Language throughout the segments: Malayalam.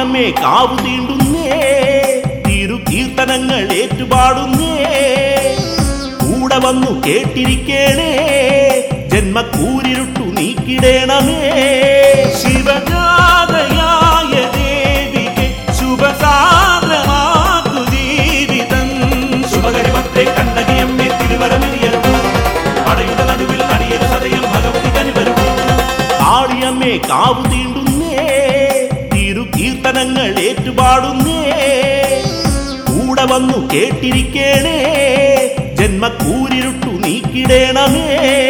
കാളിയമ്മേ കാവു തീണ്ടുന്നേ തിരു കീർത്തനങ്ങൾ ഏറ്റുപാടുന്നേ കൂടെ വന്നു കേട്ടിരിക്കേണേ ജന്മക്കൂരിരുട്ടു നീക്കിടേണമേ ശിവജാതയായ ദേവിക്ക് ശുഭസാന്ദ്രമാക്കു ജീവിതം ശുഭകരിമത്തെ കണ്ണകിയമ്മേ തിരുവരമിരിയരുന്നു പടയുടെ നടുവിൽ അടിയൊരു സതയം ഭഗവതി കനിവരുന്നു കാളിയമ്മേ കാവു തീണ്ടുന്നേ തിരു കീർത്തനങ്ങൾ ഏറ്റുപാടുന്നേ കൂടെ വന്നു കേട്ടിരിക്കേണേ ജന്മക്കൂരിരുട്ടു നീക്കിടേണമേ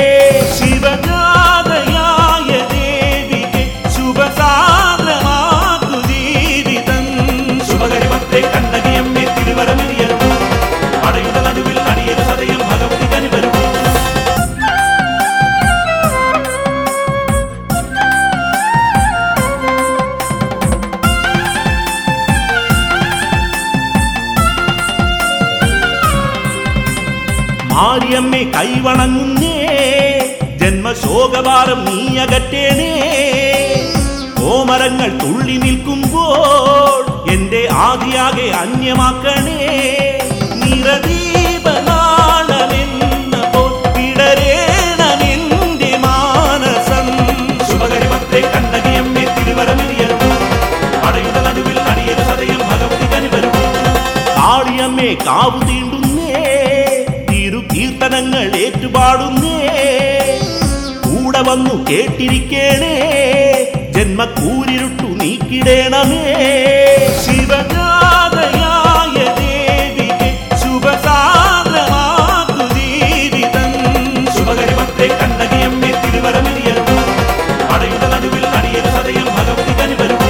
ശിവജാതയായ ദേവിക്ക് ശുഭസാന്ദ്രമാക്കു ജീവിതം ശുഭകരിമത്തെ കണ്ണകിയമ്മേ തിരുവരമിരിയരുന്നു പടയുടെ നടുവിൽ അടിയൊരു സതയം ഭഗവതി കനിവരുന്നു മാരിയമ്മേ കൈവണങ്ങുന്നേ ജന്മശോകഭാരം നീ അകറ്റേണേ ഓമരങ്ങൾ തുള്ളി നിൽക്കുമ്പോൾ എന്റെ ആദിയാകെ അന്യമാക്കണേ നിറദീപനാളമെന്ന പോൽ വിടരേണമെന്റെ മാനസം ശുഭകരിമത്തെ കണ്ണകിയമ്മേ തിരുവരമിരിയരുന്നു പടയുടെ നടുവിൽ അടിയൊരു സതയം ഭഗവതി കനിവരുന്നു കാളിയമ്മേ കാവു തീണ്ടുന്നേ തിരു കീർത്തനങ്ങൾ ഏറ്റുപാടുന്നേ കൂടെ വന്നു കേട്ടിരിക്കേണേ ജന്മക്കൂരിരുട്ടു നീക്കിടേണമേ ശിവജാതയായ ദേവിക്ക് ശുഭസാന്ദ്രമാക്കു ജീവിതം ശുഭകരിമത്തെ കണ്ണകിയമ്മേ തിരുവരമിരിയരുന്നു പടയുടെ നടുവിൽ അടിയൊരു സതയം ഭഗവതി കനിവരുന്നു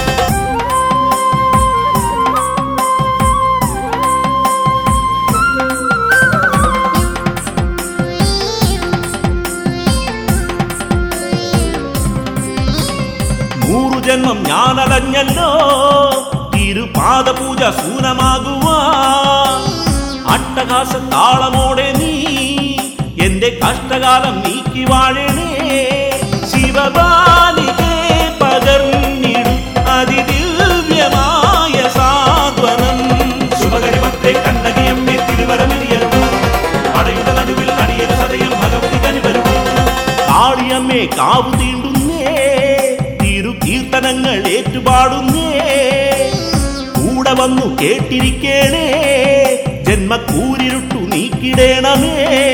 നൂറു ജന്മം ഞാനലഞ്ഞല്ലോ തിരുപാദപൂജ സൂനമാകുവാ അട്ടഹാസ താളമോടെ നീ എന്റെ കഷ്ടകാലം നീക്കി വാഴണേ ശിവബാലികെ പകർന്നിടും അതിദിവ്യമായ സാന്ത്വനം ശുഭകരിമത്തെ കണ്ണകിയമ്മേ തിരുവരമിരിയരുന്നു പടയുടെ നടുവിൽ അടിയൊരു സതയം ഭഗവതി കനിവരുന്നു കാളിയമ്മേ കാവു തീണ്ടുന്നേ തിരു കീർത്തനങ്ങൾ ഏറ്റുപാടുന്നേ കൂടെ വന്നു കേട്ടിരിക്കേണേ ജന്മക്കൂരിരുട്ടു നീക്കിടേണമേ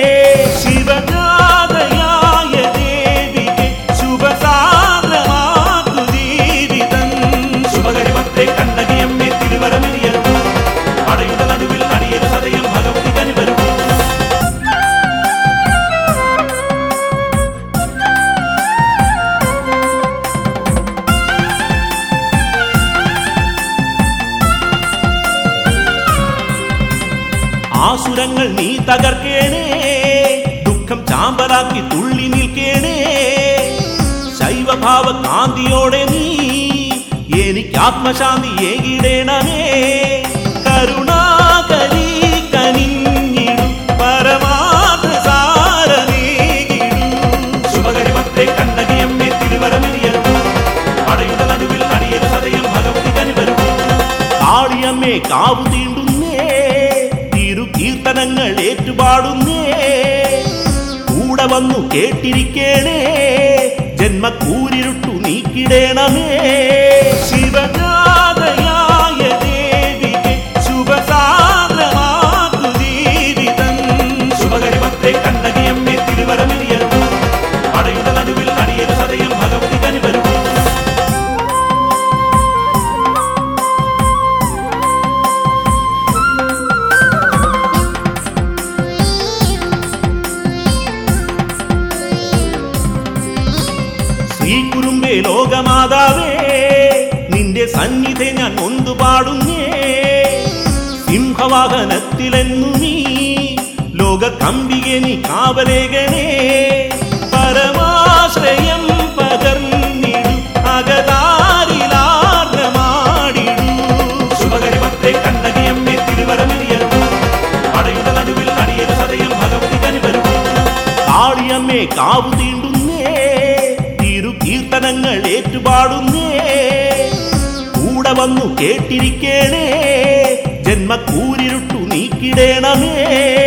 ശിവജാതയായ ദേവിക്ക് ശുഭസാന്ദ്രമാക്കു ജീവിതം ശുഭകരിമത്തെ കണ്ണകിയമ്മേ തിരുവരമിരിയരുന്നു പടയുടെ നടുവിൽ അടിയൊരു സതയം ഭഗവതി കനിവരുന്നു ആസുരങ്ങൾ നീ തകർക്കേണേ ദുഃഖം ചാമ്പലാക്കി തുള്ളി നിൽക്കേണേ ശൈവഭാവ കാന്തിയോടെ നീ എനിക്ക് ആത്മശാന്തി ഏകിടേണമേ കരുണാകരി കനിഞ്ഞിടും പരമാർത്ഥ സാരമേകിടും ശുഭകരിമത്തെ കണ്ണകിയമ്മേ തിരുവരമിരിയരുന്നു പടയുടെ നടുവിൽ അടിയൊരു സതയം ഭഗവതി കനിവരുന്നു കാളിയമ്മേ കാവു തീണ്ടുന്നേ തിരു കീർത്തനങ്ങൾ ഏറ്റുപാടുന്നേ കൂടെ വന്നു കേട്ടിരിക്കേണേ ജന്മക്കൂരിരുട്ടു നീക്കിടേണമേ ശിവജാതയായ ദേവിക്ക് ശുഭസാന്ദ്രമാക്കു ജീവിതം ശുഭകരിമത്തെ കണ്ണകിയമ്മേ തിരുവരമിരിയരുന്നു പടയുടെ നടുവിൽ അടിയൊരു സതയം ഭഗവതി കനിവരുന്നു ശ്രീകുരുമ്പേ ലോകമാതാവേ നിന്റെ സന്നിധി ഞാൻ നൊന്തു പാടുന്നേ സിംഹവാഹനത്തിലെന്നു നീ ലോക കമ്പികെ നീ കാവലേകണേ പരമാശ്രയം പകർന്നിടും അകതാരിലാർദ്രമാടിടൂ ശുഭകരിമത്തെ കണ്ണകിയമ്മേ തിരുവരമിരിയരുന്നു പടയുടെ നടുവിൽ അടിയൊരു സതയം ഭഗവതി കനിവരുന്നു കാളിയമ്മേ കാവു തീണ്ടുന്നേ തിരു കീർത്തനങ്ങൾ ഏറ്റുപാടുന്നേ കൂടെ കൂടെ വന്നു കേട്ടിരിക്കേണേ ജന്മക്കൂരിരുട്ടു നീക്കിടേണമേ